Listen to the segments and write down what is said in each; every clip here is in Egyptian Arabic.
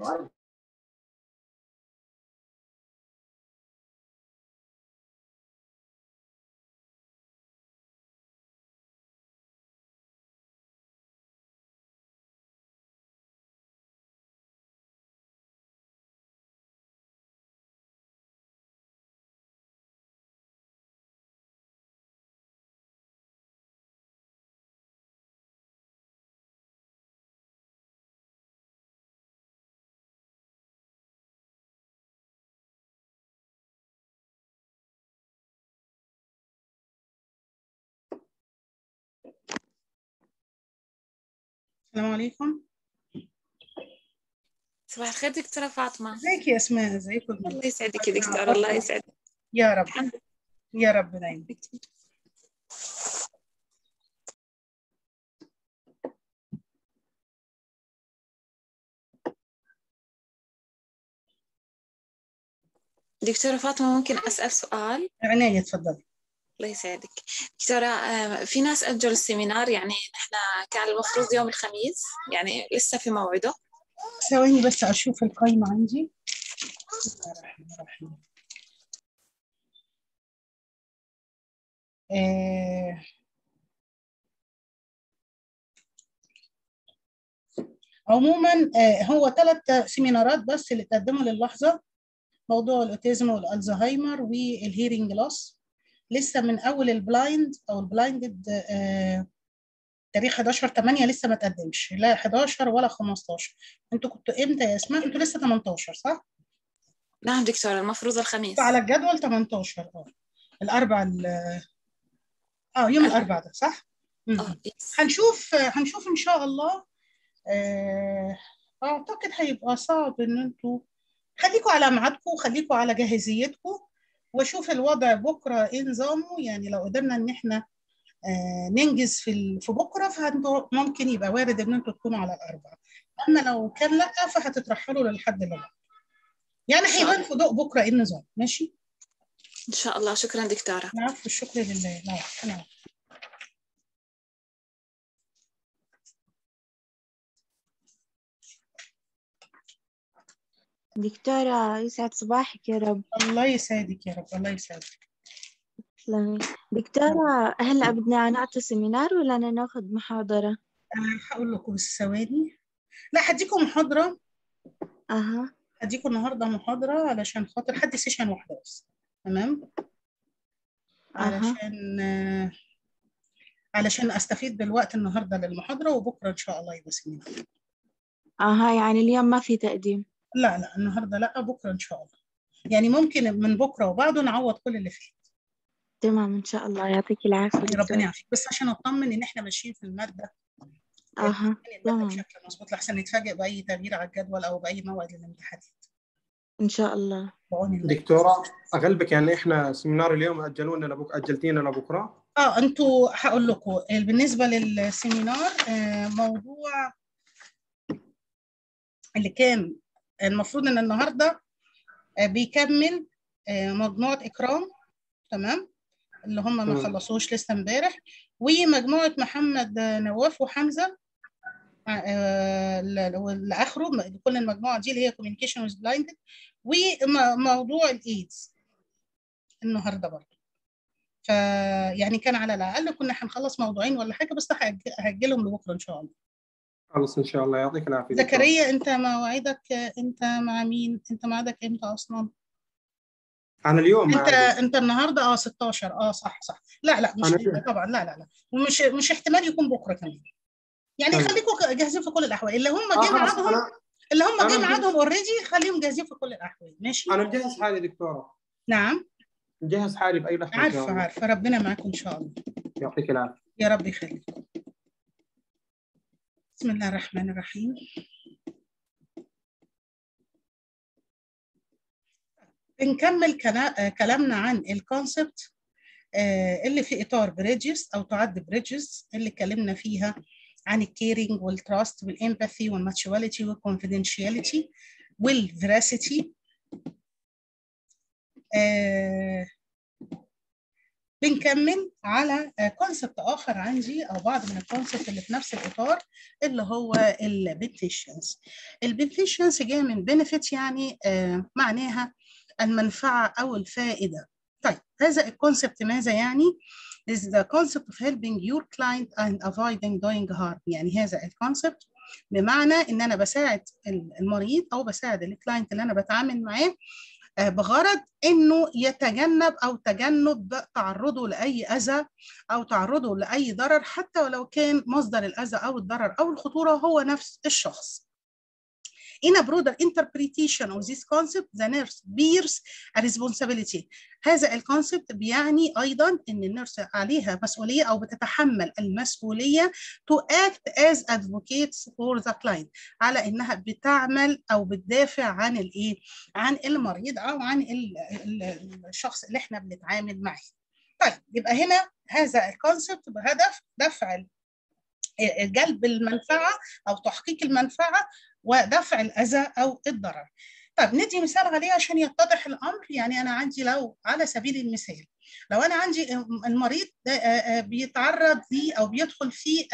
السلام عليكم صباح الخير دكتورة فاطمة ازيك يا اسماء ازيكم الله يسعدك يا دكتورة الله يسعدك يا رب الحمد يا رب دايما لله دكتورة فاطمة ممكن أسأل سؤال عناية اتفضلي الله يسعدك دكتورة آه، في ناس أجلوا السيمينار يعني نحن كان المفروض يوم الخميس يعني لسه في موعده ثواني بس اشوف القايمة عندي بسم الله الرحمن الرحيم آه، عموما آه، هو ثلاث سيمينارات بس اللي اتقدموا للحظة موضوع الاوتيزم والالزهايمر والهيرنج لوس لسه من اول البلايند او البلايندد آه، تاريخ 11 8 لسه ما تقدمش لا 11 ولا 15 انتوا كنتوا امتى يا اسماء انتوا لسه 18 صح نعم دكتورة المفروض الخميس على الجدول 18 اه الاربع ال- اه يوم الاربع ده صح مم. اه يس. هنشوف هنشوف ان شاء الله آه، اعتقد هيبقى صعب ان انتوا خليكوا على ميعادكم وخليكوا على جاهزيتكم واشوف الوضع بكره ايه نظامه يعني لو قدرنا ان احنا آه، ننجز في ال- في بكره فممكن يبقى وارد ان انتوا تكونوا على الاربعاء اما لو كان لا فهتترحلوا للحد اللي بعده يعني شاء هيبان الله. في ضوء بكره ايه النظام ماشي إن شاء الله شكرا دكتورة العفو الشكر لله العفو العفو دكتورة يسعد صباحك يا رب الله يسعدك يا رب الله يسعدك تسلمي دكتورة هلا بدنا نعطي سيمينار ولا بدنا ناخذ محاضرة؟ انا هقول لكم بس ثواني لا هديكم محاضره أها هديكم النهارده محاضره علشان خاطر حد سيشن واحده بس تمام أها علشان آه، علشان استفيد بالوقت النهارده للمحاضره وبكره ان شاء الله يبقى سيمينار أها يعني اليوم ما في تقديم لا لا النهارده لا بكره ان شاء الله يعني ممكن من بكره وبعده نعوض كل اللي فات تمام إن شاء الله يعطيك العافية ربنا دكتورة يعافيك بس عشان اطمن ان احنا ماشيين في الماده أها المادة تمام بشكل مظبوط لحسن نتفاجئ باي تغيير على الجدول او باي موعد للامتحانات إن شاء الله بعون الله دكتورة أغلبك يعني إحنا سيمينار اليوم أجلونا لبك أجلتينا لبكرة اه انتوا هقول لكم بالنسبه للسيمينار آه، موضوع اللي كان المفروض ان النهارده آه، بيكمل آه، مجموعه اكرام تمام اللي هم ما تمام. خلصوش لسه امبارح ومجموعه محمد آه، نواف وحمزه آه، ل- لاخره كل المجموعه دي اللي هي كوميونيكيشن ويز بلايندد وموضوع الايدز النهارده برضه فيعني كان على الاقل كنا هنخلص موضوعين ولا حاجه بس هأج- هاجلهم لبكره ان شاء الله خلص إن شاء الله يعطيك العافية دكتورة. زكريا انت مواعيدك انت مع مين انت ميعادك امتى اصلا أنا اليوم انت عادي. انت النهارده اه 16 اه صح صح لا لا مش أنا- طبعا لا لا لا ومش مش احتمال يكون بكره كمان يعني تمام. خليكم جاهزين في كل الاحوال اللي هم آه جه خلاص ميعادهم أنا اللي هم أنا جه مجهز. ميعادهم اوريدي خليهم جاهزين في كل الاحوال ماشي أنا مجهز حالي دكتورة نعم مجهز حالي بأي لحظة إن شاء عارفه الله عارفه ربنا معاكم ان شاء الله يعطيك العافية يا رب يخليك بسم الله الرحمن الرحيم بنكمل كلا- كلامنا عن الكونسبت اللي في اطار بريدجز او تعد بريدجز اللي اتكلمنا فيها عن الكيرنج والتراست والامباثي والماتشواليتي والكونفيدنشياليتي والفيراسيتي بنكمل على كونسبت اخر عندي او بعض من الكونسبت اللي في نفس الاطار اللي هو البنفيشنس البنفيشنس جاي من بنفيت يعني آه معناها المنفعه او الفائده طيب هذا الكونسبت ماذا يعني is the concept of helping your client and avoiding doing harm يعني هذا الكونسبت بمعنى ان انا بساعد المريض او بساعد الكلاينت اللي انا بتعامل معاه بغرض انه يتجنب او تجنب تعرضه لاي اذى او تعرضه لاي ضرر حتى ولو كان مصدر الاذى او الضرر او الخطوره هو نفس الشخص. In a broader interpretation of this concept, the nurse bears a responsibility. هذا الكونسبت بيعني ايضا ان النيرس عليها مسؤوليه او بتتحمل المسؤوليه to act as advocates for the client على انها بتعمل او بتدافع عن الايه؟ عن المريض او عن الشخص اللي احنا بنتعامل معاه. طيب يبقى هنا هذا الكونسبت بهدف دفع جلب المنفعه او تحقيق المنفعه ودفع الاذى او الضرر. طب ندي مثال عليه عشان يتضح الامر يعني انا عندي لو على سبيل المثال لو انا عندي المريض بيتعرض لي او بيدخل في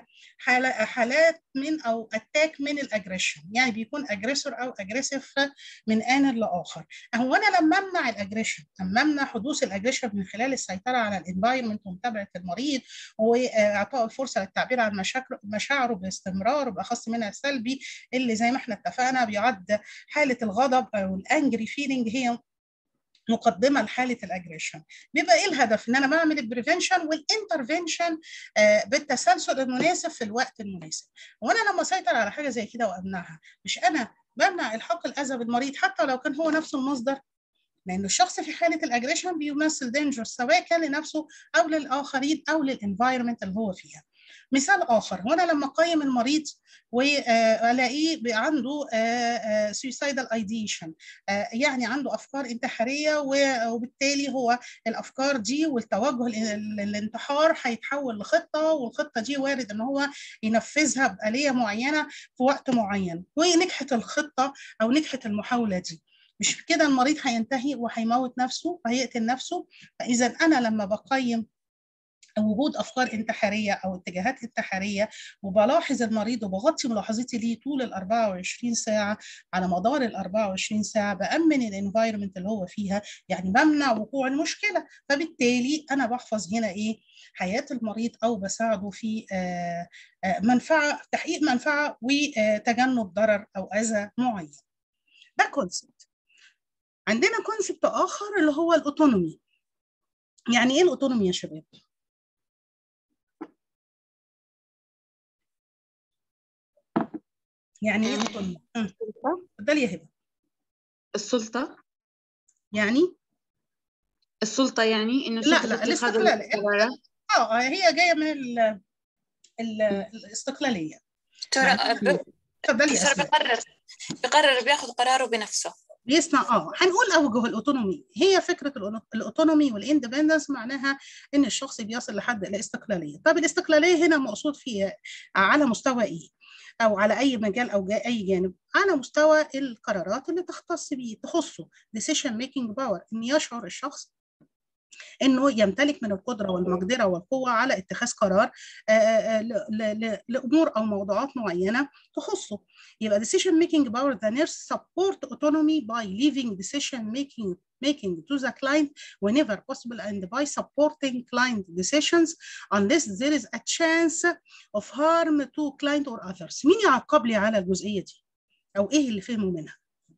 حالات من او اتاك من الاجريشن يعني بيكون اجريسور او اجريسيف من ان لاخر هو انا لما امنع الاجريشن لما امنع حدوث الاجريشن من خلال السيطره على الانفايرمنت ومتابعه المريض واعطائه الفرصه للتعبير عن مشاعره باستمرار وباخص منها السلبي اللي زي ما احنا اتفقنا بيعد حاله الغضب او الانجري فيلينج هي مقدمه لحاله الاجريشن بيبقى ايه الهدف ان انا بعمل البريفنشن والانترفنشن آه بالتسلسل المناسب في الوقت المناسب وانا لما اسيطر على حاجه زي كده وامنعها مش انا بمنع الحاق الاذى بالمريض حتى لو كان هو نفسه المصدر لأن الشخص في حالة الأجريشن بيمثل دينجر سواء كان لنفسه أو للآخرين أو للإنفايرمنت اللي هو فيها. مثال آخر وأنا لما أقيم المريض والاقيه عنده سويسايدال ايديشن يعني عنده افكار انتحاريه وبالتالي هو الافكار دي والتوجه للانتحار هيتحول لخطه والخطه دي وارد ان هو ينفذها باليه معينه في وقت معين ونجحت الخطه او نجحت المحاوله دي مش كده المريض هينتهي وهيموت نفسه وهيقتل نفسه فاذا انا لما بقيم وجود افكار انتحاريه او اتجاهات انتحاريه وبلاحظ المريض وبغطي ملاحظتي ليه طول ال 24 ساعه على مدار ال 24 ساعه بامن الانفايرمنت اللي هو فيها يعني بمنع وقوع المشكله فبالتالي انا بحفظ هنا ايه حياه المريض او بساعده في منفعه تحقيق منفعه وتجنب ضرر او اذى معين ده كونسبت عندنا كونسبت اخر اللي هو الاوتونومي يعني ايه الاوتونومي يا شباب يعني ايه اوتونومي اتفضلي يا هبه السلطة يعني السلطة يعني إنه لا لا الاستقلال اه هي جايه من ال ال الاستقلاليه ترى اتفضلي يا بيقرر بيقرر بياخذ قراره بنفسه بيصنع اه هنقول اوجه الاوتونومي هي فكره الاوتونومي والاندبندنس معناها ان الشخص بيصل لحد الاستقلاليه طب الاستقلاليه هنا مقصود فيها على مستوى ايه او على اي مجال او جا اي جانب على مستوى القرارات اللي تختص بيه تخصه decision making power ان يشعر الشخص انه يمتلك من القدره والمقدره والقوه على اتخاذ قرار لامور او موضوعات معينه تخصه يبقى decision making power the nurse support autonomy by leaving decision making making to the client whenever possible and by supporting client decisions unless there is a chance of harm to client or others مين يعقب لي على الجزئيه دي او ايه اللي فهموا منها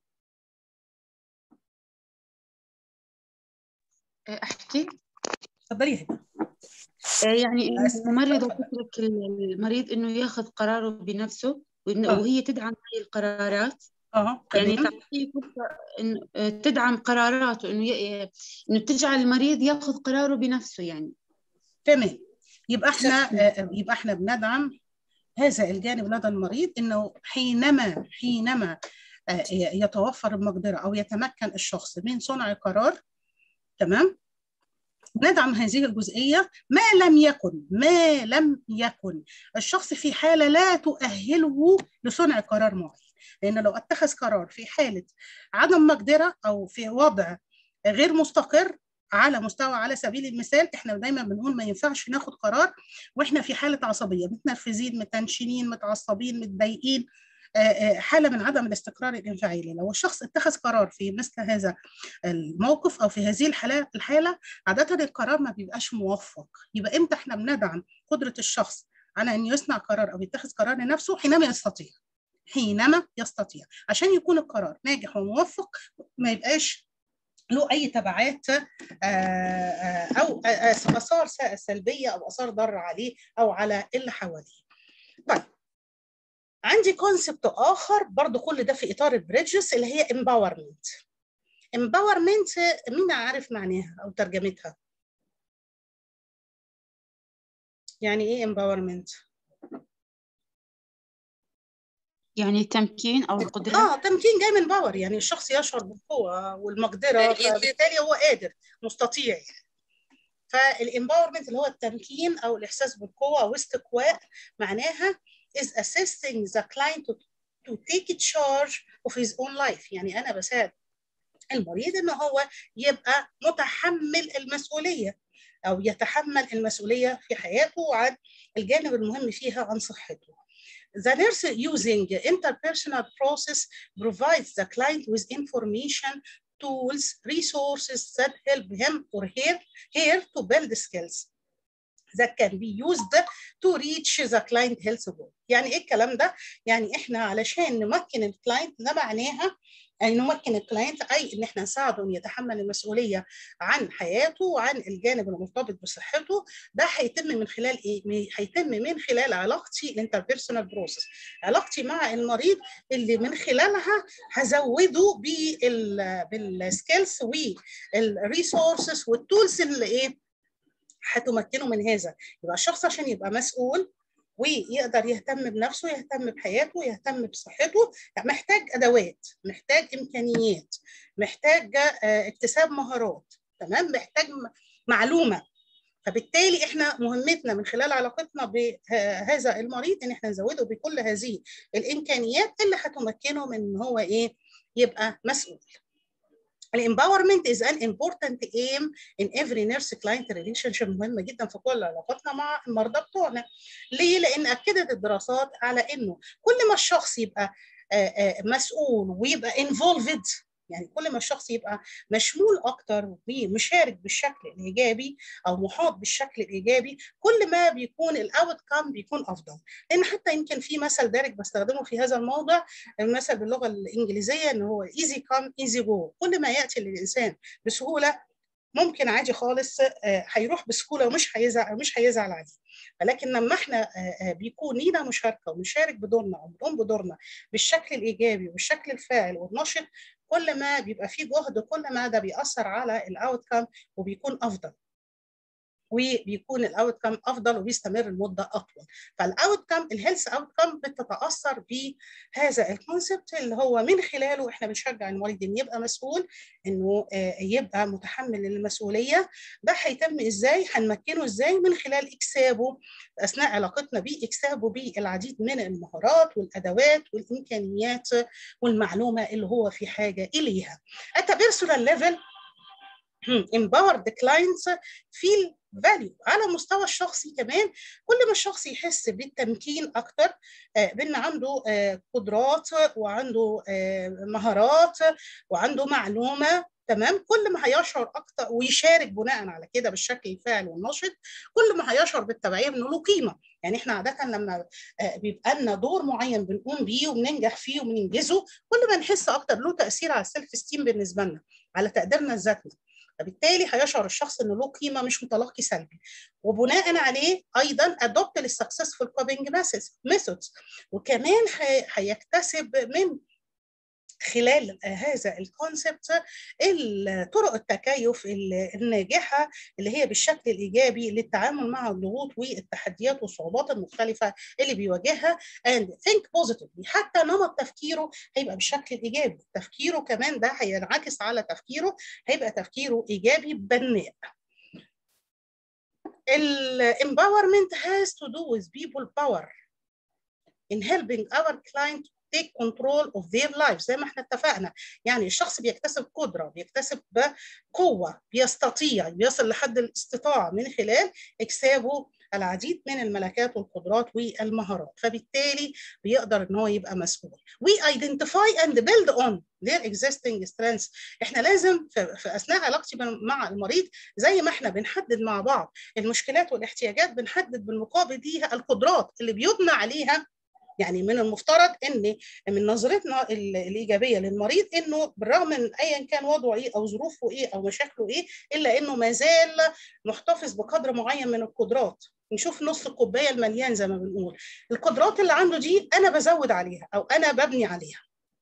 احكي اتفضلي يا هبه يعني الممرضة تترك المريض انه ياخذ قراره بنفسه وهي تدعم هاي القرارات اه يعني تعطيه فرصة إنه تدعم قراراته إنه ي... إنه تجعل المريض ياخذ قراره بنفسه يعني تمام يبقى احنا يبقى احنا بندعم هذا الجانب لدى المريض انه حينما حينما يتوفر المقدره او يتمكن الشخص من صنع قرار تمام ندعم هذه الجزئية ما لم يكن ما لم يكن الشخص في حالة لا تؤهله لصنع قرار معين لأن لو اتخذ قرار في حالة عدم مقدرة أو في وضع غير مستقر على مستوى على سبيل المثال احنا دايما بنقول ما ينفعش ناخد قرار واحنا في حاله عصبيه متنرفزين متنشنين متعصبين متضايقين حاله من عدم الاستقرار الانفعالي لو الشخص اتخذ قرار في مثل هذا الموقف او في هذه الحاله الحاله عاده القرار ما بيبقاش موفق يبقى امتى احنا بندعم قدره الشخص على ان يصنع قرار او يتخذ قرار لنفسه حينما يستطيع حينما يستطيع عشان يكون القرار ناجح وموفق ما يبقاش له اي تبعات او اثار سلبيه او اثار ضاره عليه او على اللي حواليه. طيب عندي كونسبت اخر برضو كل ده في اطار البريدجز اللي هي امباورمنت. امباورمنت مين عارف معناها او ترجمتها؟ يعني ايه امباورمنت؟ يعني التمكين او القدره اه تمكين جاي من باور يعني الشخص يشعر بالقوه والمقدره فبالتالي هو قادر مستطيع فالامباورمنت اللي هو التمكين او الاحساس بالقوه او استقواء معناها is assisting the client to, to take charge of his own life يعني انا بساعد المريض ان هو يبقى متحمل المسؤوليه او يتحمل المسؤوليه في حياته عن الجانب المهم فيها عن صحته The nurse using interpersonal process provides the client with information, tools, resources that help him or her, her to build skills that can be used to reach the client health goal. يعني ايه الكلام ده؟ يعني احنا علشان نمكن الكلاينت ده معناها يعني نمكن الكلاينت اي ان احنا نساعده ان يتحمل المسؤوليه عن حياته وعن الجانب المرتبط بصحته ده هيتم من خلال ايه؟ هيتم من خلال علاقتي الانتربيرسونال بروسيس علاقتي مع المريض اللي من خلالها هزوده بال بالسكيلز والريسورسز والتولز اللي ايه؟ هتمكنه من هذا يبقى الشخص عشان يبقى مسؤول ويقدر يهتم بنفسه يهتم بحياته يهتم بصحته محتاج ادوات محتاج امكانيات محتاج اكتساب مهارات تمام محتاج معلومه فبالتالي احنا مهمتنا من خلال علاقتنا بهذا المريض ان احنا نزوده بكل هذه الامكانيات اللي هتمكنه من ان هو ايه يبقى مسؤول الامباورمنت از ان امبورتنت ايم ان افري نيرس كلاينت ريليشن شيب مهمه جدا في كل علاقاتنا مع المرضى بتوعنا ليه لان اكدت الدراسات على انه كل ما الشخص يبقى مسؤول ويبقى انفولفد يعني كل ما الشخص يبقى مشمول اكتر ومشارك بالشكل الايجابي او محاط بالشكل الايجابي كل ما بيكون الاوت كام بيكون افضل لان حتى يمكن في مثل دارج بستخدمه في هذا الموضع المثل باللغه الانجليزيه ان هو ايزي كام ايزي جو كل ما ياتي للانسان بسهوله ممكن عادي خالص هيروح بسهوله ومش هيزعل مش هيزعل عليه ولكن لما احنا بيكون لينا مشاركه ونشارك بدورنا او بنقوم بدورنا بالشكل الايجابي والشكل الفاعل والنشط كل ما بيبقى فيه جهد كل ما ده بيأثر على الاوت كام وبيكون افضل وبيكون الاوت كام افضل وبيستمر المده اطول فالاوت كام الهيلث اوت كام بتتاثر بهذا الكونسبت اللي هو من خلاله احنا بنشجع المريض ان يبقى مسؤول انه يبقى متحمل للمسؤوليه ده هيتم ازاي هنمكنه ازاي من خلال اكسابه اثناء علاقتنا بيه اكسابه بالعديد من المهارات والادوات والامكانيات والمعلومه اللي هو في حاجه اليها at a personal level empower the clients feel value على المستوى الشخصي كمان كل ما الشخص يحس بالتمكين اكتر بان عنده قدرات وعنده مهارات وعنده معلومه تمام كل ما هيشعر اكتر ويشارك بناء على كده بالشكل الفاعل والنشط كل ما هيشعر بالتبعيه انه له قيمه يعني احنا عاده لما بيبقى لنا دور معين بنقوم بيه وبننجح فيه وبننجزه كل ما نحس اكتر له تاثير على السيلف ستيم بالنسبه لنا على تقديرنا لذاتنا فبالتالي هيشعر الشخص انه له قيمه مش متلقي سلبي وبناء عليه ايضا ادوبت للسكسسفول كوبينج ميثودز وكمان هيكتسب من خلال هذا الكونسبت طرق التكيف الناجحه اللي هي بالشكل الايجابي للتعامل مع الضغوط والتحديات والصعوبات المختلفه اللي بيواجهها and think positively حتى نمط تفكيره هيبقى بالشكل الايجابي تفكيره كمان ده هينعكس على تفكيره هيبقى تفكيره ايجابي بناء empowerment has to do with people power in helping our client take control of their lives زي ما احنا اتفقنا يعني الشخص بيكتسب قدرة بيكتسب قوة بيستطيع بيصل لحد الاستطاعة من خلال اكسابه العديد من الملكات والقدرات والمهارات فبالتالي بيقدر ان هو يبقى مسؤول we identify and build on their existing strengths احنا لازم في, في اثناء علاقتي مع المريض زي ما احنا بنحدد مع بعض المشكلات والاحتياجات بنحدد بالمقابل ليها القدرات اللي بيبنى عليها يعني من المفترض ان من نظرتنا الايجابيه للمريض انه بالرغم من ايا كان وضعه ايه او ظروفه ايه او مشاكله ايه الا انه ما زال محتفظ بقدر معين من القدرات نشوف نص الكوبايه المليان زي ما بنقول القدرات اللي عنده دي انا بزود عليها او انا ببني عليها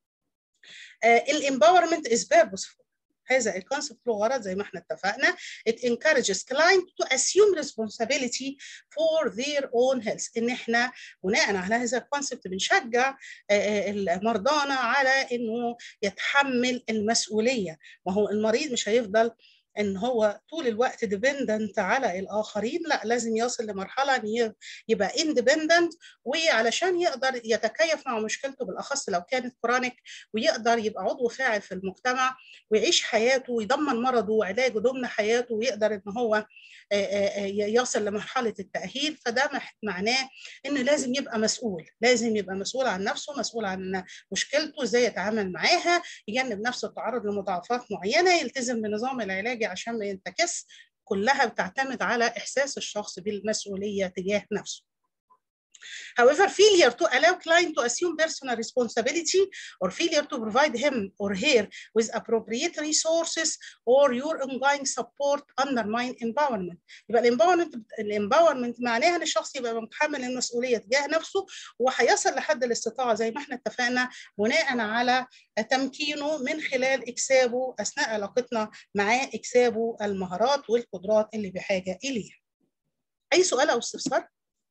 الامباورمنت از purposeful هذا الكونسبت له غرض زي ما احنا اتفقنا it encourages client to assume responsibility for their own health ان احنا بناء على هذا الكونسبت بنشجع مرضانا على انه يتحمل المسؤوليه ما هو المريض مش هيفضل ان هو طول الوقت ديبندنت على الاخرين لا لازم يصل لمرحله ان يبقى اندبندنت وعلشان يقدر يتكيف مع مشكلته بالاخص لو كانت كرونيك ويقدر يبقى عضو فاعل في المجتمع ويعيش حياته ويضمن مرضه وعلاجه ضمن حياته ويقدر ان هو يصل لمرحله التاهيل فده معناه ان لازم يبقى مسؤول لازم يبقى مسؤول عن نفسه مسؤول عن مشكلته ازاي يتعامل معاها يجنب نفسه التعرض لمضاعفات معينه يلتزم بنظام العلاج عشان ما ينتكس كلها بتعتمد على احساس الشخص بالمسؤوليه تجاه نفسه However, failure to allow client to assume personal responsibility or failure to provide him or her with appropriate resources or your ongoing support undermine empowerment. يبقى الامباورمنت الامباورمنت معناها ان الشخص يبقى متحمل المسؤوليه تجاه نفسه وهيصل لحد الاستطاعه زي ما احنا اتفقنا بناء على تمكينه من خلال اكسابه اثناء علاقتنا معاه اكسابه المهارات والقدرات اللي بحاجه اليها. اي سؤال او استفسار؟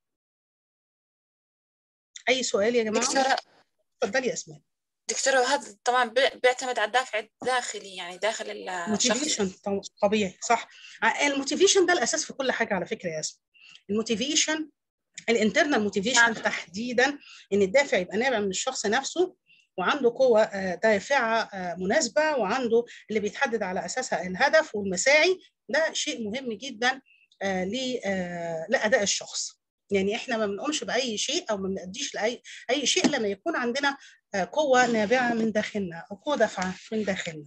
اي سؤال يا جماعه دكتورة اتفضلي يا اسماء دكتورة وهذا طبعا بيعتمد على الدافع الداخلي يعني داخل الشخص موتيفيشن طبيعي صح الموتيفيشن ده الاساس في كل حاجه على فكره يا اسماء الموتيفيشن الانترنال موتيفيشن نعم. تحديدا ان الدافع يبقى نابع من الشخص نفسه وعنده قوة دافعة مناسبة وعنده اللي بيتحدد على أساسها الهدف والمساعي ده شيء مهم جدا لأداء الشخص يعني احنا ما بنقومش باي شيء او ما بنأديش لاي اي شيء لما يكون عندنا قوه نابعه من داخلنا او قوه دافعه من داخلنا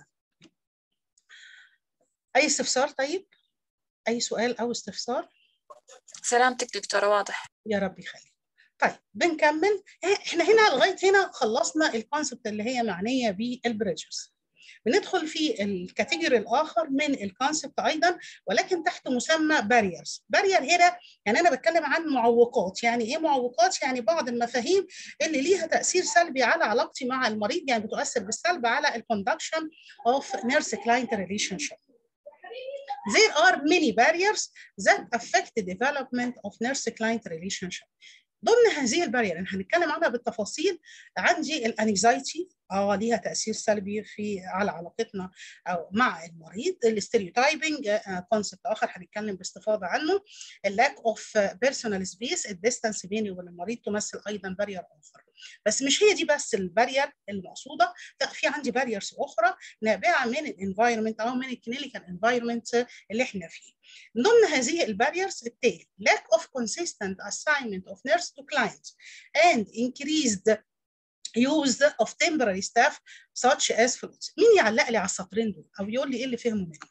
اي استفسار طيب اي سؤال او استفسار سلامتك دكتورة واضح يا رب يخليك طيب بنكمل احنا هنا لغايه هنا خلصنا الكونسبت اللي هي معنيه بالبريدجز بندخل في الكاتيجوري الاخر من الكونسبت ايضا ولكن تحت مسمى باريرز بارير هنا يعني انا بتكلم عن معوقات يعني ايه معوقات يعني بعض المفاهيم اللي ليها تاثير سلبي على علاقتي مع المريض يعني بتؤثر بالسلب على الكوندكشن اوف نيرس كلاينت ريليشن شيب There are many barriers that affect the development of nurse-client relationship. ضمن هذه البارير اللي هنتكلم عنها بالتفاصيل عندي الانكزايتي اه ليها تاثير سلبي في على علاقتنا او مع المريض الاستيريوتايبنج كونسبت اخر هنتكلم باستفاضه عنه اللاك اوف بيرسونال سبيس الديستانس بيني وبين المريض تمثل ايضا بارير اخر بس مش هي دي بس البارير المقصوده لا في عندي باريرز اخرى نابعه من الانفايرمنت او من الكلينيكال انفايرمنت اللي احنا فيه من ضمن هذه الباريرز التالي lack of consistent assignment of nurse to clients and increased use of temporary staff such as floats مين يعلق لي على السطرين دول او يقول لي ايه اللي فهمه منهم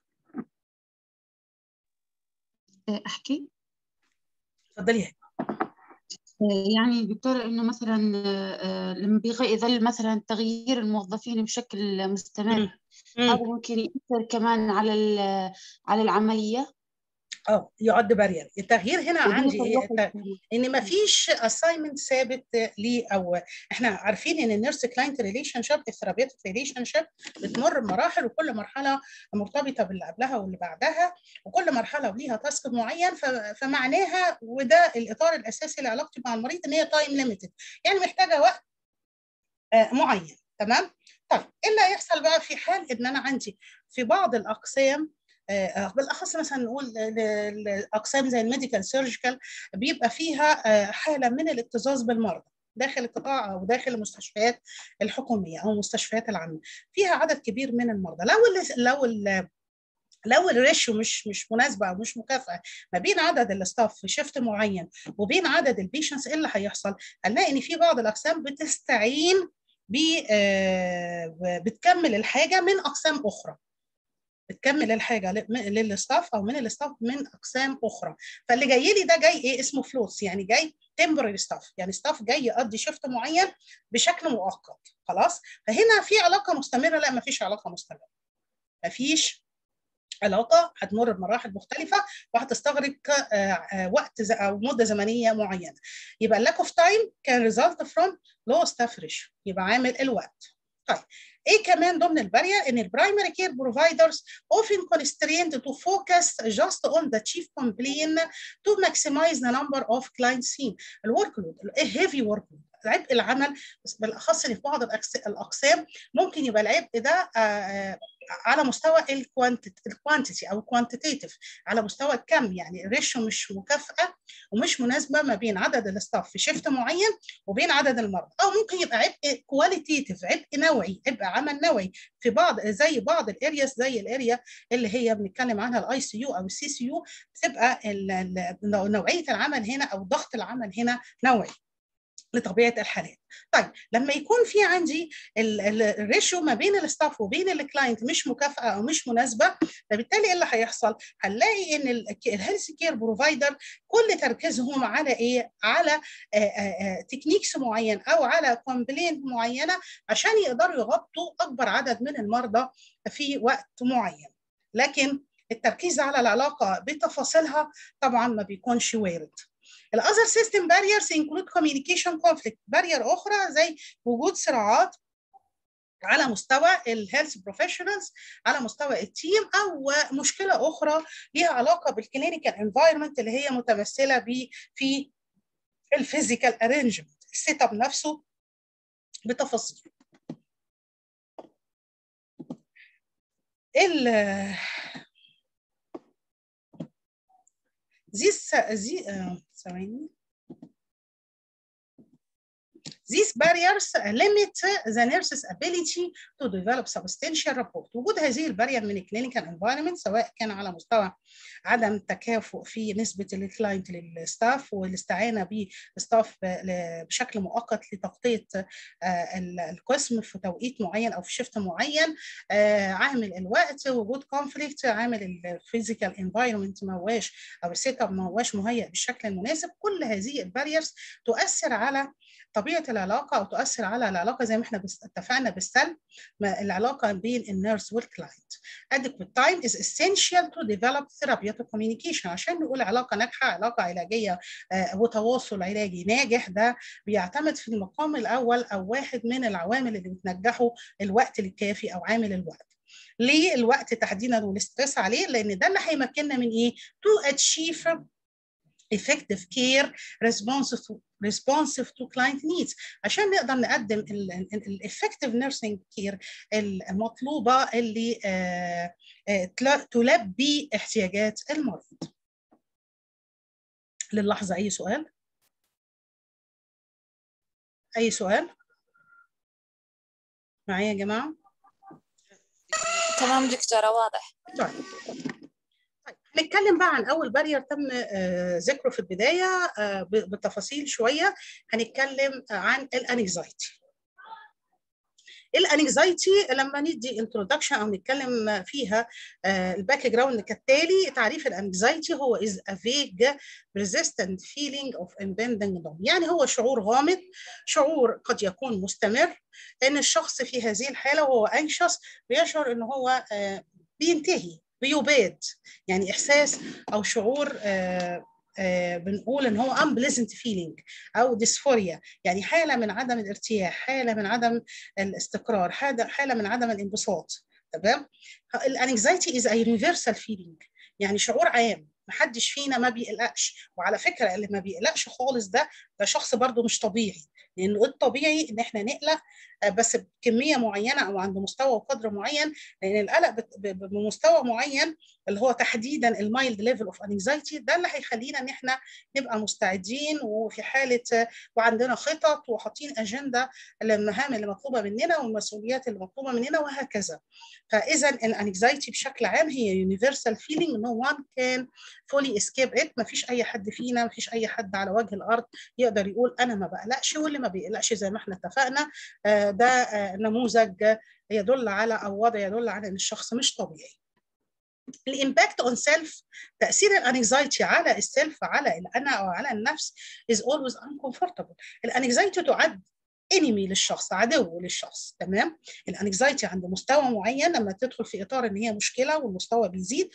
احكي اتفضلي يا يعني دكتورة إنه مثلا لما يظل مثلا تغيير الموظفين بشكل مستمر هذا ممكن يأثر كمان على على العملية اه يعد بارير التغيير هنا عندي ايه ان ما فيش اساينمنت ثابت ليه او احنا عارفين ان النيرس كلاينت ريليشن شيب الثيرابيوتيك ريليشن شيب بتمر بمراحل وكل مرحله مرتبطه باللي قبلها واللي بعدها وكل مرحله وليها تاسك معين فمعناها وده الاطار الاساسي لعلاقتي مع المريض ان هي تايم ليميتد يعني محتاجه وقت معين تمام طيب ايه اللي هيحصل بقى في حال ان انا عندي في بعض الاقسام بالاخص مثلا نقول الاقسام زي الميديكال سيرجيكال بيبقى فيها حاله من الاكتظاظ بالمرضى داخل القطاع او داخل المستشفيات الحكوميه او المستشفيات العامه فيها عدد كبير من المرضى لو ال لو ال لو الريشيو مش مش مناسبه او مش مكافاه ما بين عدد الاستاف في شيفت معين وبين عدد البيشنتس ايه اللي هيحصل؟ هنلاقي ان في بعض الاقسام بتستعين ب بتكمل الحاجه من اقسام اخرى بتكمل الحاجه للاستاف او من الاستاف من اقسام اخرى فاللي جاي لي ده جاي ايه اسمه فلوتس يعني جاي تمبرري ستاف يعني ستاف جاي يقضي شيفت معين بشكل مؤقت خلاص فهنا في علاقه مستمره لا ما فيش علاقه مستمره ما فيش علاقه هتمر بمراحل مختلفه وهتستغرق وقت او مده زمنيه معينه يبقى lack of time can result from low staff ratio يبقى عامل الوقت طيب ايه كمان ضمن البارير ان البرايمري كير بروفايدرز often constrained to focus just on the chief complaint to maximize the number of clients seen الورك لود heavy work load عبء العمل بالاخص اللي في بعض الاقسام ممكن يبقى العبء ده على مستوى الكوانتيتي او الكوانتيتيف على مستوى الكم يعني الريشيو مش مكافاه ومش مناسبه ما بين عدد الاستاف في شيفت معين وبين عدد المرضى او ممكن يبقى عبء كواليتيف عبء نوعي عبء عمل نوعي في بعض زي بعض الارياس زي الاريا اللي هي بنتكلم عنها الاي سي يو او السي سي يو بتبقى نوعيه العمل هنا او ضغط العمل هنا نوعي لطبيعه الحالات. طيب لما يكون في عندي الريشيو ما بين الستاف وبين الكلاينت مش مكافاه او مش مناسبه فبالتالي ايه اللي هيحصل؟ هنلاقي ان الهيلث كير بروفايدر كل تركيزهم على ايه؟ على تكنيكس معين او على كومبلينت معينه عشان يقدروا يغطوا اكبر عدد من المرضى في وقت معين. لكن التركيز على العلاقه بتفاصيلها طبعا ما بيكونش وارد. الاذر سيستم باريرز انكلود كوميونيكيشن كونفليكت بارير اخرى زي وجود صراعات على مستوى الهيلث بروفيشنالز على مستوى التيم او مشكله اخرى ليها علاقه بالكلينيكال انفايرمنت اللي هي متمثله ب في الفيزيكال ارينجمنت السيت اب نفسه بتفاصيل ال these uh, ثواني These barriers limit the nurse's ability to develop substantial rapport. وجود هذه البارير من الكلينيكال انفايرمنت سواء كان على مستوى عدم تكافؤ في نسبة الكلاينت للستاف والاستعانة بالستاف بشكل مؤقت لتغطية القسم في توقيت معين أو في شيفت معين عامل الوقت وجود كونفليكت عامل الفيزيكال انفايرمنت ما هواش أو السيت اب ما هواش مهيئ بالشكل المناسب كل هذه الباريرز تؤثر على طبيعه العلاقه او تؤثر على العلاقه زي ما احنا اتفقنا بالسلب العلاقه بين النيرس والكلاينت. adequate time is essential to develop therapeutic communication عشان نقول علاقه ناجحه علاقه علاجيه آه وتواصل علاجي ناجح ده بيعتمد في المقام الاول او واحد من العوامل اللي بتنجحه الوقت الكافي او عامل الوقت. ليه الوقت تحديدا والاسترس عليه؟ لان ده اللي هيمكننا من ايه؟ to achieve effective care responsive to responsive to client needs عشان نقدر نقدم الeffective nursing care المطلوبه اللي آه آه تلبي احتياجات المريض. للحظه اي سؤال؟ اي سؤال؟ معايا يا جماعه؟ تمام دكتوره واضح. طيب هنتكلم بقى عن اول بارير تم ذكره في البدايه بالتفاصيل شويه هنتكلم عن الانكزايتي الانكزايتي لما ندي انترودكشن او نتكلم فيها الباك جراوند كالتالي تعريف الانكزايتي هو is a vague persistent feeling of impending doom يعني هو شعور غامض شعور قد يكون مستمر ان الشخص في هذه الحاله وهو anxious بيشعر ان هو بينتهي بيباد يعني احساس او شعور آه آه بنقول ان هو unpleasant feeling او dysphoria يعني حاله من عدم الارتياح حاله من عدم الاستقرار حاله من عدم الانبساط تمام الانكزايتي از universal feeling يعني شعور عام محدش فينا ما بيقلقش وعلى فكره اللي ما بيقلقش خالص ده ده شخص برضه مش طبيعي لانه الطبيعي ان احنا نقلق آه، بس بكميه معينه او عند مستوى وقدر معين لان القلق بت- ب- ب- بمستوى معين اللي هو تحديدا المايلد ليفل اوف انكزايتي ده اللي هيخلينا ان احنا نبقى مستعدين وفي حاله آه، وعندنا خطط وحاطين اجنده للمهام اللي مطلوبه مننا والمسؤوليات اللي مطلوبه مننا وهكذا فاذا الانكزايتي بشكل عام هي يونيفرسال فيلينج نو وان كان فولي اسكيب ات ما فيش اي حد فينا ما فيش اي حد على وجه الارض يقدر يقول انا ما بقلقش واللي ما بيقلقش زي ما احنا اتفقنا آه، ده آه، نموذج يدل على او وضع يدل على ان الشخص مش طبيعي الامباكت اون سيلف تاثير الانكزايتي على السيلف على الانا او على النفس is always uncomfortable الانكزايتي تعد انمي للشخص عدو للشخص تمام الانكزايتي عند مستوى معين لما تدخل في اطار ان هي مشكله والمستوى بيزيد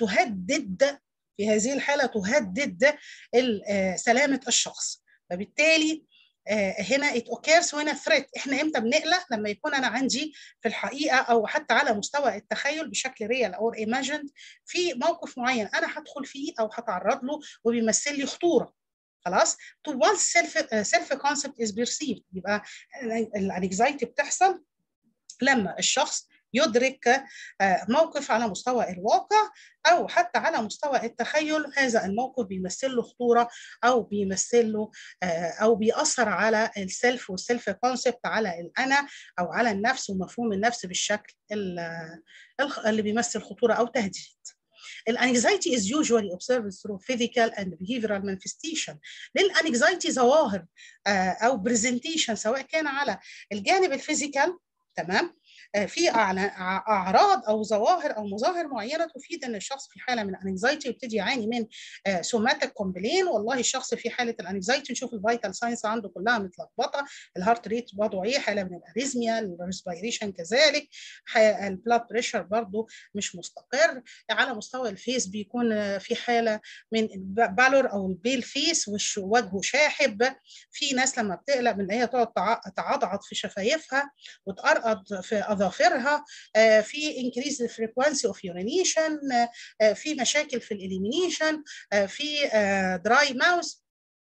بتهدد في هذه الحاله تهدد ال- آه، سلامه الشخص فبالتالي آه، هنا it occurs when a threat احنا امتى بنقلق لما يكون انا عندي في الحقيقه او حتى على مستوى التخيل بشكل ريال او imagined في موقف معين انا هدخل فيه او هتعرض له وبيمثل لي خطوره خلاص to once self self concept is perceived يبقى الانكزايتي بتحصل لما الشخص يدرك آه، موقف على مستوى الواقع او حتى على مستوى التخيل هذا الموقف بيمثل له خطوره او بيمثل له آه، او بيأثر على السيلف والسيلف كونسبت على الانا او على النفس ومفهوم النفس بالشكل ال- الخ- اللي بيمثل خطوره او تهديد. الانكزايتي is usually observed through physical and behavioral manifestation للانكزايتي ظواهر آه، او برزنتيشن سواء كان على الجانب الفيزيكال تمام آه، في أعلى- أع- اعراض او ظواهر او مظاهر معينه تفيد ان الشخص في حاله من الانكزايتي يبتدي يعاني من سوماتيك كومبلين والله الشخص في حاله الانكزايتي نشوف الفيتال ساينس عنده كلها متلخبطه الهارت ريت وضعه ايه حاله من الاريزميا الريسبيريشن كذلك البلاد بريشر برضه مش مستقر على مستوى الفيس بيكون آه، في حاله من البالور او البيل فيس وش وجهه شاحب في ناس لما بتقلق من ان هي تقعد تع- تعضعض في شفايفها وتقرقض في اظافرها آه، في increase the frequency of urination آه، آه، في مشاكل في الاليمينيشن في دراي ماوس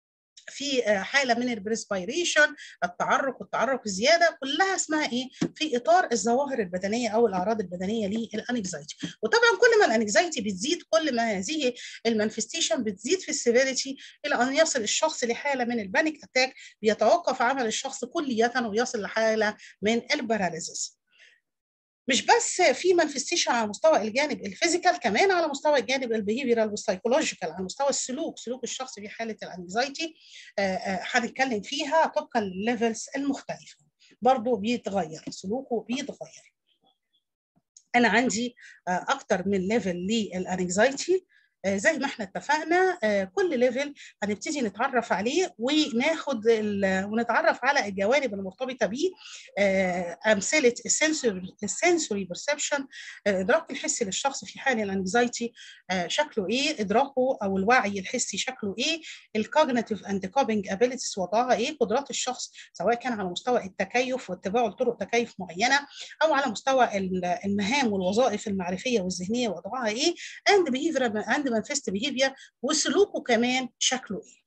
في آه، حاله من البريسبيريشن التعرق والتعرق الزياده كلها اسمها ايه في اطار الظواهر البدنيه او الاعراض البدنيه للانكزايتي وطبعا كل ما الانكزايتي بتزيد كل ما هذه المانفستيشن بتزيد في السيفيريتي الى ان يصل الشخص لحاله من البانيك اتاك بيتوقف عمل الشخص كليا ويصل لحاله من الباراليزيس مش بس في مانفستيشن على مستوى الجانب الفيزيكال كمان على مستوى الجانب البيهيفيرال والسايكولوجيكال على مستوى السلوك سلوك الشخص في حاله الانكزايتي هنتكلم فيها طبقا للليفلز المختلفه برضه بيتغير سلوكه بيتغير انا عندي آه، اكتر من ليفل للانكزايتي زي ما احنا اتفقنا آه، كل ليفل هنبتدي نتعرف عليه وناخد ال- ونتعرف على الجوانب المرتبطه بيه آه، امثله السنسوري بيرسبشن الادراك الحسي للشخص في حال الانكزايتي شكله ايه ادراكه او الوعي الحسي شكله ايه الكوجنيتيف اند كوبنج ابيليتيز وضعها ايه قدرات الشخص سواء كان على مستوى التكيف واتباعه لطرق تكيف معينه او على مستوى ال- المهام والوظائف المعرفيه والذهنيه وضعها ايه اند بيهيفير اند مانفست بيهيفير وسلوكه كمان شكله ايه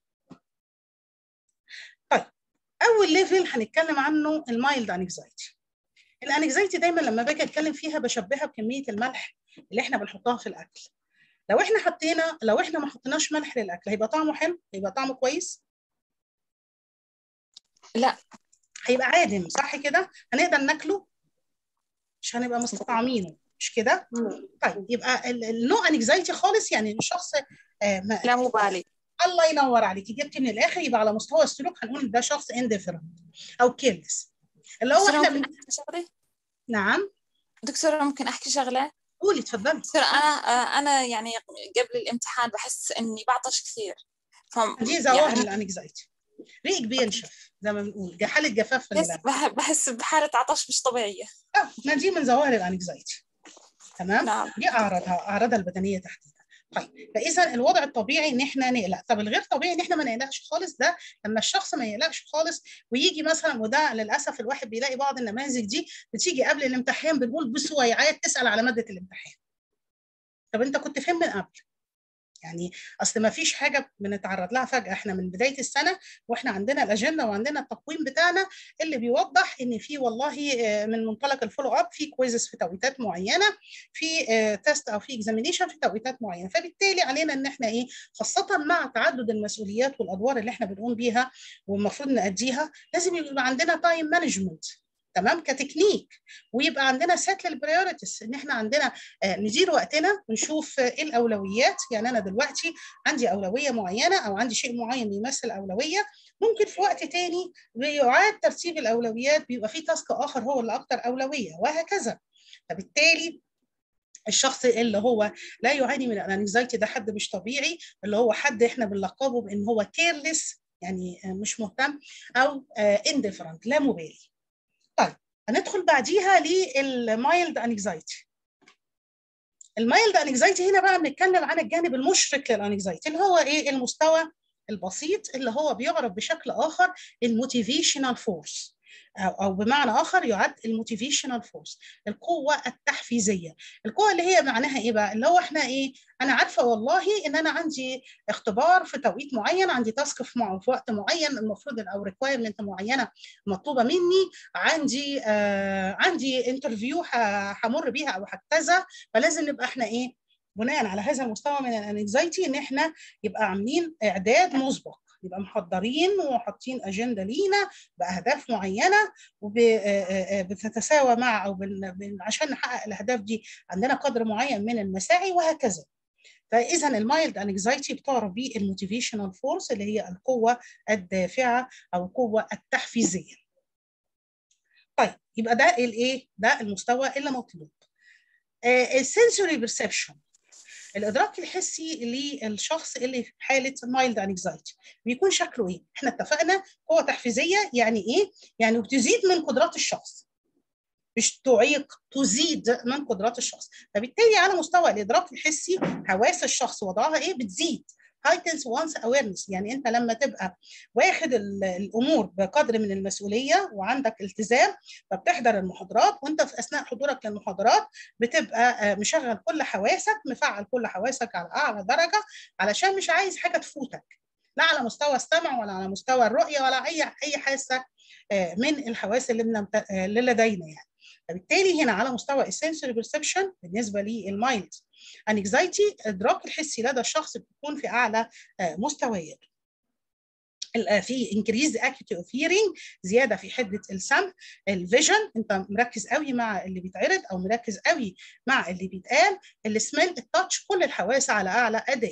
طيب اول ليفل هنتكلم عنه المايلد انكزايتي الانكزايتي دايما لما باجي اتكلم فيها بشبهها بكميه الملح اللي احنا بنحطها في الاكل لو احنا حطينا لو احنا ما حطيناش ملح للاكل هيبقى طعمه حلو هيبقى طعمه كويس لا هيبقى عادم صح كده هنقدر ناكله مش هنبقى مستطعمينه مش كده طيب يبقى النو انكزايتي خالص يعني الشخص آه ما لا مبالي الله ينور عليكي جبتي من الاخر يبقى على مستوى السلوك هنقول ده شخص انديفرنت او كيرلس اللي هو دكتورة احنا ممكن من... أحكي شغلة نعم دكتورة ممكن أحكي شغلة قولي اتفضلي دكتورة أنا أنا يعني قبل الامتحان بحس إني بعطش كثير فم دي ظواهر يعني الانكزايتي ريق بينشف زي ما بنقول ج- حاله جفاف في بحس اللبن بح- بحس بحالة عطش مش طبيعية اه ما دي من ظواهر الانكزايتي تمام نعم دي اعراضها اعراضها البدنيه تحديدا طيب فاذا الوضع الطبيعي ان احنا نقلق طب الغير طبيعي ان احنا ما نقلقش خالص ده لما الشخص ما يقلقش خالص ويجي مثلا وده للاسف الواحد بيلاقي بعض النماذج دي بتيجي قبل الامتحان بنقول بسويعات تسال على ماده الامتحان طب انت كنت فين من قبل يعني اصل ما فيش حاجه بنتعرض لها فجاه احنا من بدايه السنه واحنا عندنا الاجنده وعندنا التقويم بتاعنا اللي بيوضح ان في والله من منطلق الفولو اب في كويزز في توقيتات معينه في تيست او في اكزامينيشن في توقيتات معينه فبالتالي علينا ان احنا ايه خاصه مع تعدد المسؤوليات والادوار اللي احنا بنقوم بيها والمفروض نأديها لازم يبقى عندنا تايم مانجمنت تمام كتكنيك ويبقى عندنا سيت للبريورتيز ان احنا عندنا ندير وقتنا ونشوف ايه الاولويات يعني انا دلوقتي عندي اولويه معينه او عندي شيء معين يمثل اولويه ممكن في وقت تاني بيعاد ترتيب الاولويات بيبقى في تاسك اخر هو اللي اكتر اولويه وهكذا فبالتالي الشخص اللي هو لا يعاني من الانكزايتي ده حد مش طبيعي اللي هو حد احنا بنلقبه بان هو كيرلس يعني مش مهتم او انديفرنت لا مبالي طيب هندخل بعديها للمايلد انكزايتي المايلد انكزايتي هنا بقى بنتكلم عن الجانب المشرق للانكزايتي اللي هو ايه المستوى البسيط اللي هو بيعرف بشكل اخر الموتيفيشنال فورس أو, أو بمعنى آخر يعد الموتيفيشنال فورس القوة التحفيزية القوة اللي هي معناها إيه بقى اللي هو إحنا إيه أنا عارفة والله إن أنا عندي اختبار في توقيت معين عندي تاسك في, مع... في وقت معين المفروض أو ريكوايرمنت معينة مطلوبة مني عندي آه عندي انترفيو همر بيها أو هكذا فلازم نبقى إحنا إيه بناء على هذا المستوى من الانكزايتي ان احنا يبقى عاملين اعداد مسبق يبقى محضرين وحاطين اجنده لينا باهداف معينه وبتتساوى مع او عشان نحقق الاهداف دي عندنا قدر معين من المساعي وهكذا فاذا المايلد انكزايتي بتعرف بالموتيفيشنال فورس اللي هي القوه الدافعه او القوه التحفيزيه طيب يبقى ده الايه ده المستوى اللي مطلوب السنسوري بيرسبشن الادراك الحسي للشخص اللي في حاله مايلد انكزايتي بيكون شكله ايه احنا اتفقنا قوه تحفيزيه يعني ايه يعني بتزيد من قدرات الشخص مش تعيق تزيد من قدرات الشخص فبالتالي على مستوى الادراك الحسي حواس الشخص وضعها ايه بتزيد هايتنس وانس اويرنس يعني انت لما تبقى واخد الامور بقدر من المسؤوليه وعندك التزام فبتحضر المحاضرات وانت في اثناء حضورك للمحاضرات بتبقى مشغل كل حواسك مفعل كل حواسك على اعلى درجه علشان مش عايز حاجه تفوتك لا على مستوى السمع ولا على مستوى الرؤيه ولا اي اي حاسه من الحواس اللي, اللي لدينا يعني فبالتالي هنا على مستوى السنسوري بيرسبشن بالنسبه للمايند انكزايتي الادراك الحسي لدى الشخص بيكون في اعلى مستويات في انكريز اكيوتي اوف هيرنج زياده في حده السمع الفيجن انت مركز قوي مع اللي بيتعرض او مركز قوي مع اللي بيتقال السميل التاتش كل الحواس على اعلى اداء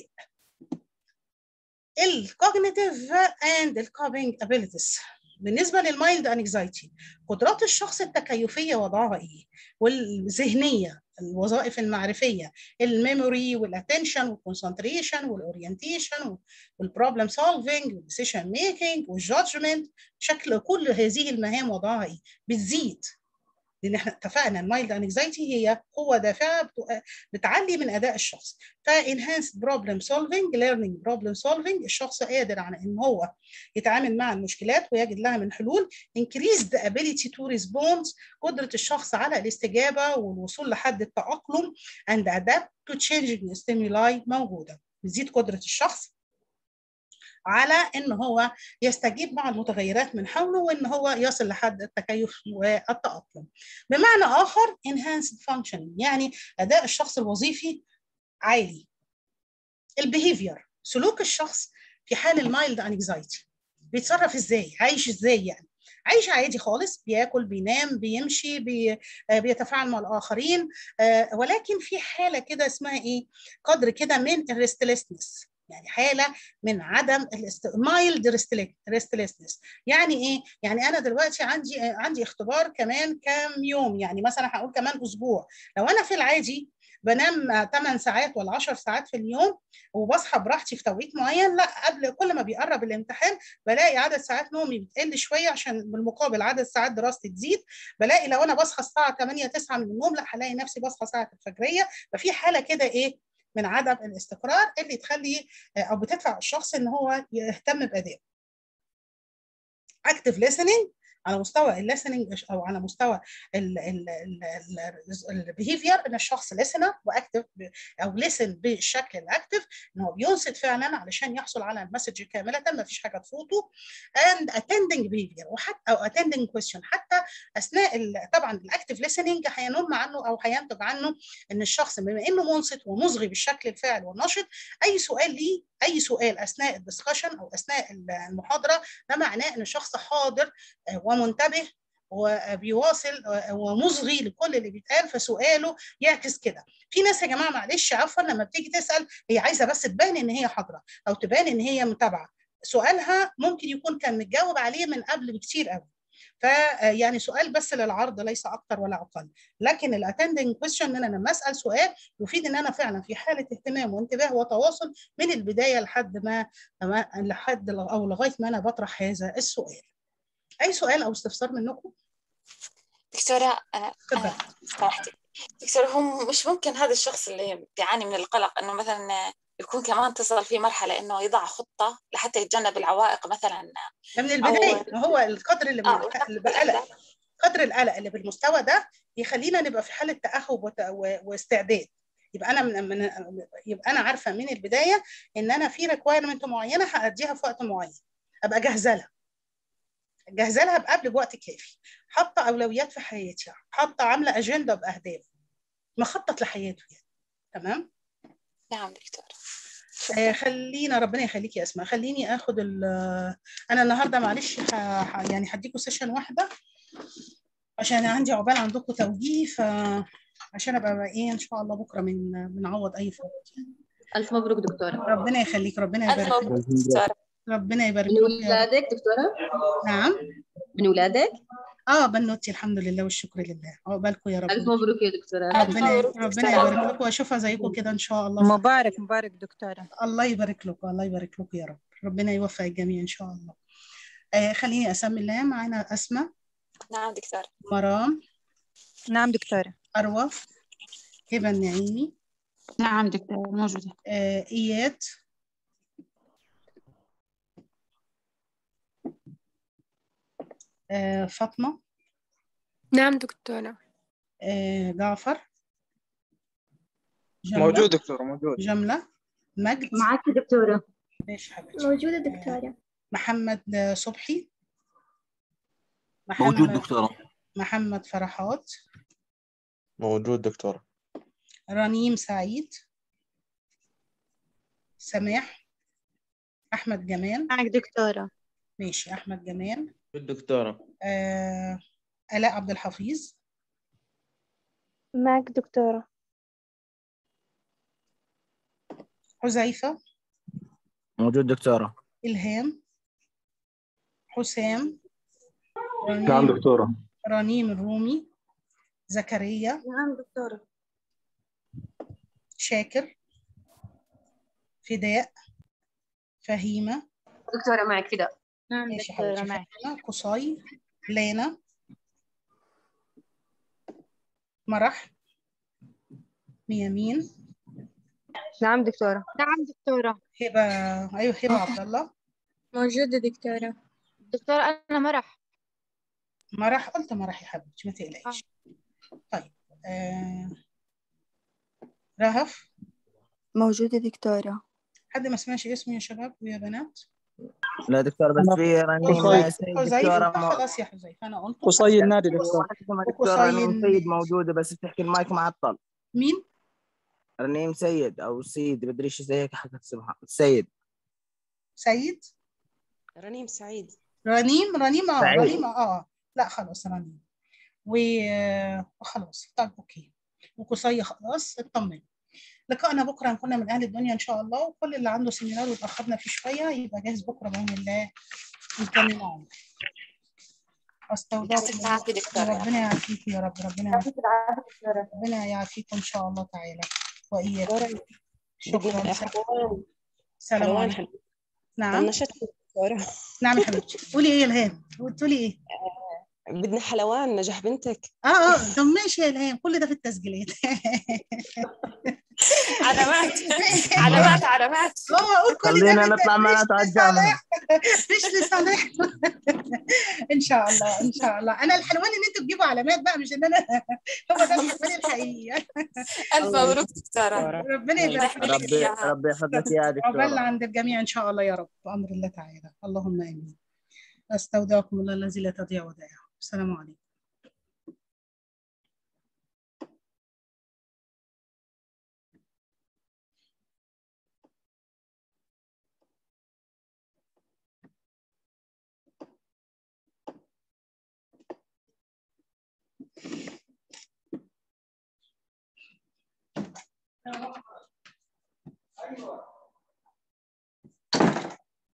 الكوجنيتيف اند الكوبينج ابيليتيز بالنسبه للمايلد انكزايتي قدرات الشخص التكيفيه وضعها ايه والذهنيه الوظائف المعرفيه الميموري والاتنشن والكونسنتريشن والاورينتيشن والبروبلم سولفنج والديسيشن ميكنج والجادجمنت شكل كل هذه المهام وضعها ايه بتزيد لان احنا اتفقنا المايلد انكزايتي هي قوه دافعه بتعلي من اداء الشخص فانهانس بروبلم سولفنج ليرنينج بروبلم سولفنج الشخص قادر على ان هو يتعامل مع المشكلات ويجد لها من حلول increased ability to respond قدره الشخص على الاستجابه والوصول لحد التاقلم and adapt to changing stimuli موجوده بتزيد قدره الشخص على ان هو يستجيب مع المتغيرات من حوله وان هو يصل لحد التكيف والتاقلم بمعنى اخر enhanced functioning يعني اداء الشخص الوظيفي عالي البيهيفير سلوك الشخص في حال المايلد انكزايتي بيتصرف ازاي عايش ازاي يعني عايش عادي خالص بياكل بينام بيمشي بي بيتفاعل مع الاخرين ولكن في حاله كده اسمها ايه قدر كده من الريستلسنس يعني حاله من عدم مايلد ريستلسنس يعني ايه يعني انا دلوقتي عندي عندي اختبار كمان كام يوم يعني مثلا هقول كمان اسبوع لو انا في العادي بنام 8 ساعات ولا 10 ساعات في اليوم وبصحى براحتي في توقيت معين لا قبل كل ما بيقرب الامتحان بلاقي عدد ساعات نومي بتقل شويه عشان بالمقابل عدد ساعات دراستي تزيد بلاقي لو انا بصحى الساعه 8 9 من النوم لا هلاقي نفسي بصحى ساعه الفجريه ففي حاله كده ايه من عدم الاستقرار اللي تخلي او بتدفع الشخص ان هو يهتم بادائه. اكتف listening على مستوى الليسننج او على مستوى البيهيفير ان الشخص ليسنر واكتف او ليسن بالشكل الاكتف ان هو بينصت فعلا علشان يحصل على المسج كامله ما فيش حاجه تفوته and attending behavior وحتى او attending question حتى اثناء ال- طبعا الاكتف listening هينم عنه او هينتج عنه ان الشخص بما انه منصت ومصغي بالشكل الفاعل والنشط اي سؤال ليه اي سؤال اثناء الدسكشن او اثناء المحاضره ده معناه ان الشخص حاضر آه، ومنتبه وبيواصل آه، ومصغي لكل اللي بيتقال فسؤاله يعكس كده في ناس يا جماعه معلش عفوا لما بتيجي تسال هي عايزه بس تبان ان هي حاضره او تبان ان هي متابعه سؤالها ممكن يكون كان متجاوب عليه من قبل بكتير قوي فيعني سؤال بس للعرض ليس اكتر ولا اقل لكن الاتندنج كويشن ان انا لما اسال سؤال يفيد ان انا فعلا في حاله اهتمام وانتباه وتواصل من البدايه لحد ما ما- لحد او لغايه ما انا بطرح هذا السؤال اي سؤال او استفسار منكم دكتورة آه، اتفضل آه، سمحتي دكتورة هو مش ممكن هذا الشخص اللي بيعاني من القلق انه مثلا آه، يكون كمان تصل في مرحلة انه يضع خطة لحتى يتجنب العوائق مثلا ده من البدايه ما هو القدر اللي, من اه اللي بقلق قدر القلق اللي بالمستوى ده يخلينا نبقى في حاله تاهب وت- و- واستعداد يبقى انا من, من يبقى انا عارفه من البدايه ان انا في ريكوايرمنت معينه هاديها في وقت معين ابقى جاهزه لها جاهزه لها قبل بوقت كافي حاطه اولويات في حياتي حاطه عامله اجنده باهداف مخطط لحياته يعني تمام نعم دكتورة آه، خلينا ربنا يخليكي يا اسماء خليني اخد ال انا النهارده معلش ه... ه- يعني هديكوا سيشن واحده عشان عندي عقبال عندكم توجيه ف عشان ابقى بقى ايه ان شاء الله بكره من بنعوض اي فوق ألف مبروك دكتورة ربنا يخليك ربنا ألف يبارك مبروك دكتورة ربنا يبارك من لك يا رب. ولادك دكتورة نعم من ولادك اه بنوتي الحمد لله والشكر لله عقبالكم يا رب ألف مبروك يا دكتورة ربنا مبروك ربنا دكتورة. يبارك لكم واشوفها زيكم كده ان شاء الله مبارك مبارك دكتورة الله يبارك لكم الله يبارك لكم يا رب ربنا يوفق الجميع ان شاء الله آه خليني اسمي الله معانا اسماء نعم دكتورة مرام نعم دكتورة اروى هبه النعيمي نعم دكتورة موجودة آه اياد آه فاطمه نعم دكتورة آه جعفر جملة موجود دكتور موجود جملة مجد معك دكتورة ماشي حبيبتي موجودة دكتورة محمد آه، صبحي محمد موجود دكتورة محمد فرحات موجود دكتورة رنيم سعيد سماح احمد جمال معك دكتورة ماشي احمد جمال دكتورة آه الاء عبد الحفيظ معك دكتورة حذيفه موجود دكتورة الهام حسام نعم رنيم دكتورة رنيم الرومي زكريا نعم دكتورة شاكر فداء فهيمة دكتورة معك فداء نعم ماشي دكتورة حبيبتي معك فهيمة قصي لانا مرح ميامين نعم دكتورة نعم دكتورة هبة أيوه هبة عبد الله موجودة دكتورة دكتورة أنا مرح مرح قلت مرح يا حبيبتي ما تقلقيش طيب آه... رهف موجودة دكتورة حد ما سمعش اسمه يا شباب ويا بنات لا دكتورة بس في رنيم قصي. سيد حذيفة دكتورة مو- خلاص يا حذيفة أنا قلت قصي النادي دكتور دكتورة رنيم سيد موجودة بس بتحكي المايك معطل مين؟ رنيم سيد أو سيد بدري ايش زي هيك حكت اسمها سيد سيد رنيم سعيد رنيم رنيم اه سعيد. رنيم اه لا خلاص رنيم وخلاص طيب اوكي وقصية خلاص اطمن لقائنا بكره نكون من اهل الدنيا ان شاء الله وكل اللي عنده سيمينار واتاخرنا فيه شويه يبقى جاهز بكره باذن الله نكمل معاه استودعكم يعطيك العافية دكتورة ربنا يعافيك يا رب ربنا يعافيك ربنا يعافيكم ان شاء الله تعالى واياكم شكرا حلوان سلام حلوان عليكم حلوان نعم طنشت دكتورة نعم يا حبيبتي قولي ايه يا الهام بتقولي ايه بدنا حلوان نجح بنتك اه اه طب ماشي يا الهام كل ده في التسجيلات علامات علامات علامات هو اقول كل ده خلينا في نطلع التسجيل. معناته على الجامعة مش لصالح ان شاء الله ان شاء الله انا الحلوان ان انتوا تجيبوا علامات بقى مش ان انا هو ده الحلوان الحقيقي الف مبروك دكتوره ربنا يبارك فيك ربي ربي يحفظك يا عقبال دكتورة عند الجميع ان شاء الله يا رب بامر الله تعالى اللهم امين استودعكم الله الذي لا تضيع ودائعه السلام عليكم ايوه